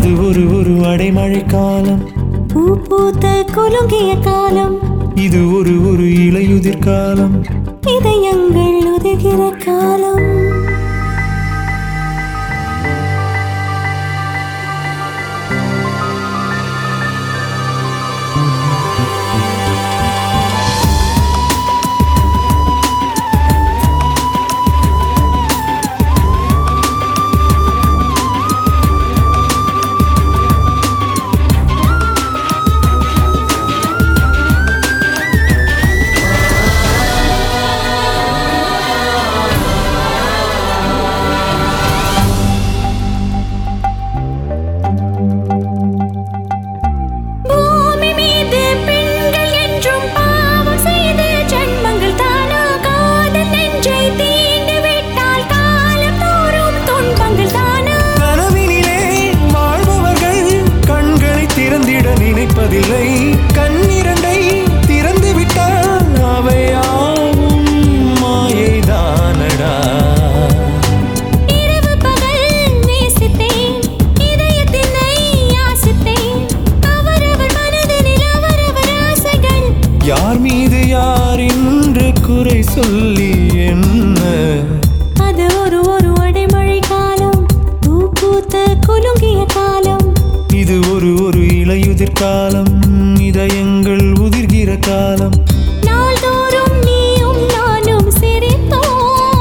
அது ஒரு ஒரு அடைமழை காலம் பூ பூத்த குலுங்கிய காலம் இது ஒரு ஒரு இலையுதிர் காலம் இதயங்கள் உதிர்கிற காலம் பூமி மீது பெண்கள் என்றும் பாவம் செய்த ஜன்மங்கள் தானா காதல் நெஞ்சை தீண்டு விட்டால் காலம் தோறும் துன்பங்கள் தானா கனவினிலே வாழ்பவர்கள் கண்களை திறந்திட நினைப்பதில்லை கண்ணிரண்டை திறந்து விட்டால் அவையாவும் மாயைதானடா இரவு பகல் நேசித்தேன் இதயத்தினை யாசித்தேன் அவரவர் மனதினில் அவரவர் ஆசைகள் யார் மீது யார் என்று குறை சொல்லி என்ன அது ஒரு ஒரு அடைமழை காலம் பூ பூத்த குலுங்கிய காலம் இது ஒரு ஒரு இலையுதிர் காலம் இதயங்கள் உதிர்கிற காலம் நாள்தோறும் நீயும் நானும் சிரித்தோம்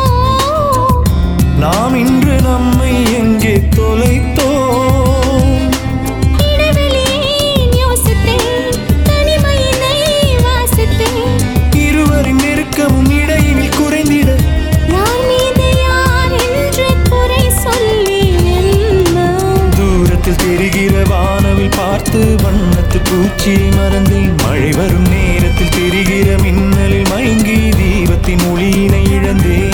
நாம் இன்று நம்மை எங்கே தொலைத்தோம் இடைவெளியேன் யோசித்தேன் தனிமையினை வாசித்தேன் இருவரின் நெருக்கமும் இடையினில் குறைந்திட யார் மீது யார் என்று குறை சொல்லி என்ன தூரத்தில் தெரிகிற வானவில் பார்த்து வண்ணத்து பூச்சியை மறந்தேன் மழை வரும் நேரத்தில் தெரிகிற மின்னலில் மயங்கி தீபத்தின் ஒளியினை இழந்தேன்